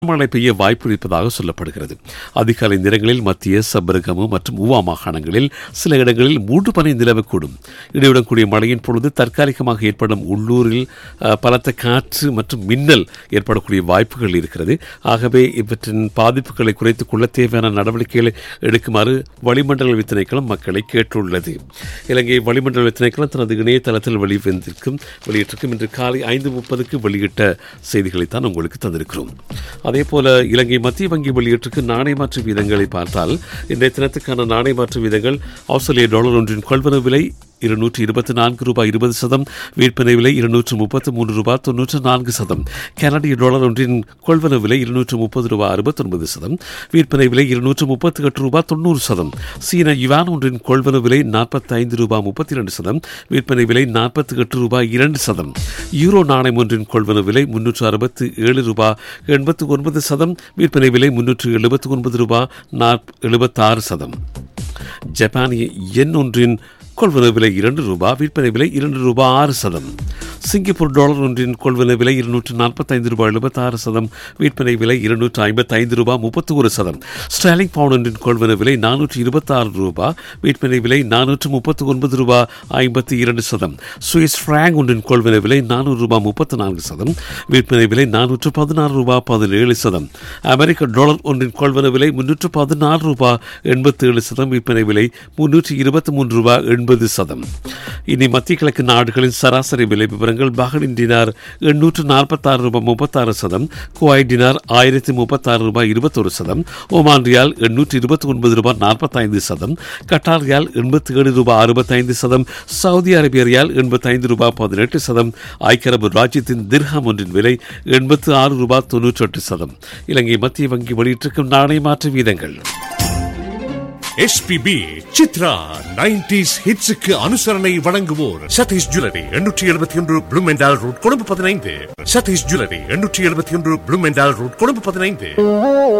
மழை பெய்ய வாய்ப்பு இருப்பதாக சொல்லப்படுகிறது அதிகாலை நேரங்களில் மத்திய சபரகமு மற்றும் உவா மாகாணங்களில் சில இடங்களில் மூன்று பனி நிலவக்கூடும் இடையுடன் கூடிய மழையின் பொழுது தற்காலிகமாக ஏற்படும் உள்ளூரில் அஹ், பலத்த காற்று மற்றும் மின்னல் ஏற்படக்கூடிய வாய்ப்புகள் இருக்கிறது ஆகவே இவற்றின் பாதிப்புகளை குறைத்துக் கொள்ள தேவையான நடவடிக்கைகளை எடுக்குமாறு வளிமண்டல வித்தனைக்களம் மக்களை கேட்டுள்ளது இலங்கை வளிமண்டல வித்தனைக்களம் தனது இணையதளத்தில் வெளிவந்திருக்கும் வெளியிட்டிருக்கும் இன்று காலை ஐந்து முப்பதுக்கு வெளியிட்ட செய்திகளைத்தான் உங்களுக்கு தந்திருக்கிறோம் அதே போல இலங்கை மத்திய வங்கி வெளியிட்டிருக்கும் நாணய மாற்று வீதங்களை பார்த்தால் இன்றைய தினத்துக்கான நாணய மாற்று வீதங்கள் ஆஸ்திரேலிய டாலர் ஒன்றின் கொள்வன விலை இருநூற்றி இருபத்தி நான்கு ரூபாய் இருபது சதம் விற்பனை விலை இருநூற்று முப்பத்து மூன்று ரூபாய் தொன்னூற்று நான்கு சதம் கனடிய டாலர் ஒன்றின் கொள்வன விலை இருநூற்று முப்பது ரூபாய் அறுபத்தொன்பது சதம் விற்பனை விலை இருநூற்று முப்பத்தி எட்டு ரூபாய் தொண்ணூறு சதம் சீன யுவான் ஒன்றின் கொள்வன விலை நாற்பத்தி ஐந்து ரூபாய் முப்பத்தி இரண்டு சதம் விற்பனை விலை நாற்பத்தி எட்டு ரூபாய் இரண்டு சதம் யூரோ நாணயம் ஒன்றின் கொள்வன விலை முன்னூற்று அறுபத்தி ஏழு ரூபாய் எண்பத்தி ஒன்பது சதம் விற்பனை விலை முன்னூற்று எழுபத்தி ஒன்பது ரூபாய் எழுபத்தாறு சதம் ஜப்பானிய எண் ஒன்றின் கொள்வன விலை இரண்டு ரூபாய் விற்பனை விலை இரண்டு ரூபாய் ஆறு சதம் சிங்கப்பூர் டாலர் ஒன்றின் கொள்வன விலை இருநூற்று நாற்பத்தைந்து ரூபாய் எழுபத்தாறு சதம் விற்பனை விலை இருநூற்று ஐம்பத்தைந்து ரூபாய் முப்பத்தி ஒரு சதம் ஸ்டாலிங் பவுண்ட் ஒன்றின் கொள்வன விலை நானூற்று இருபத்தாறு ரூபாய் விற்பனை விலை நானூற்று முப்பத்தி ஒன்பது ரூபாய் ஐம்பத்தி இரண்டு சதம் சுவிஸ் பிராங்க் ஒன்றின் கொள்வன விலை நானூறு ரூபாய் முப்பத்தி நான்கு சதம் விற்பனை விலை நானூற்று பதினாறு ரூபாய் பதினேழு சதம் அமெரிக்க டாலர் ஒன்றின் கொள்வன விலை முன்னூற்று பதினாறு ரூபாய் எண்பத்தி ஏழு சதம் விற்பனை விலை முன்னூற்றி இருபத்தி மூன்று ரூபாய் எண்பது சதம் இனி மத்திய கிழக்கு நாடுகளின் சராசரி விலை விவரங்கள் பஹ்ரைன் டினார் எண்ணூற்று நாற்பத்தாறு ரூபாய் முப்பத்தாறு சதம் குவாய் டினார் ஆயிரத்தி முப்பத்தாறு ரூபாய் இருபத்தொரு சதம் ஒமான் ரியால் எண்ணூற்றி இருபத்தி ஒன்பது ரூபாய் நாற்பத்தைந்து சதம் கட்டார் ரியால் எண்பத்தி ஏழு ரூபாய் அறுபத்தைந்து சதம் சவுதி அரேபிய ரியால் எண்பத்தைந்து ரூபாய் பதினெட்டு சதம் ஐக்கிய அரபு ராஜ்யத்தின் திர்ஹாம் ஒன்றின் விலை எண்பத்து ஆறு ரூபாய் தொன்னூற்றி எட்டு சதம் இலங்கை மத்திய வங்கி வெளியிட்டிருக்கும் நாணய மாற்று வீதங்கள் எஸ்பிபி சித்ரா நைன்டிஸ் ஹிட்ஸுக்கு அனுசரணை வழங்குவோர் சதீஷ் ஜுவல்லரி எண்ணூற்றி எழுபத்தி ஒன்று ப்ளூமெண்டால் ரோட் கொழும்பு பதினைந்து சதீஷ் ஜுவல்லரி எண்ணூற்றி எழுபத்தி ஒன்று ப்ளூமெண்டால் ரோட் கொழும்பு பதினைந்து